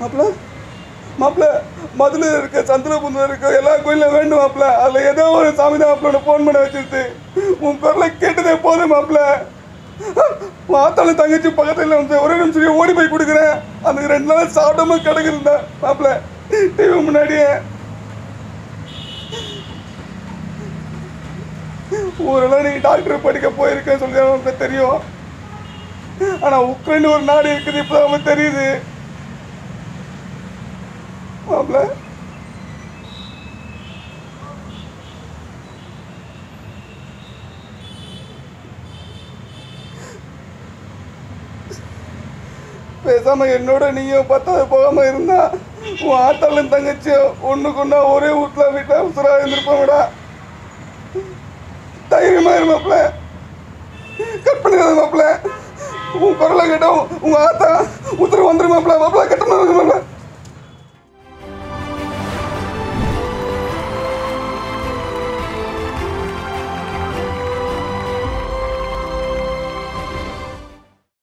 மாப்பிள்ள மாப்பிள்ள மதுரை இருக்க சந்திரபுந்தர் இருக்க எல்லா கோயிலும் வேண்டும் மாப்பிள்ள அதில் ஏதோ ஒரு சாமி தான் மாப்பிள்ள ஃபோன் பண்ண வச்சிருது உன் குரலை கேட்டதே போதும் மாப்பிள்ள உன் ஆத்தாலும் தங்கச்சி பக்கத்தில் வந்து ஒரே நிமிஷம் ஓடி போய் கொடுக்குறேன் அந்த ரெண்டு நாள் சாப்பிடாம கிடக்குறேன் மாப்பிள்ள டிவி முன்னாடியே ஊரெல்லாம் நீ டாக்டர் படிக்க போயிருக்கேன்னு சொல்லி நமக்கு தெரியும் ஆனா உக்ரைன் ஒரு நாடு இருக்குது இப்பதான் நமக்கு தெரியுது மாப்பிள்ள பேசாம என்னோட நீயும் பத்தாவது போகாம இருந்தா உன் ஆத்தாலும் தங்கச்சியும் ஒண்ணுக்கு ஒண்ணா ஒரே வீட்டுல வீட்டுல உசுரா இருந்திருப்பாங்கடா தைரியமா இரு மாப்பிள்ள கட் பண்ணிடாத மாப்பிள்ள உன் குரலை கேட்டோம் உங்க ஆத்தா உத்தரவு வந்துரு மாப்பிள்ள மாப்பிள்ள கட்டணும் மாப்பிள்ள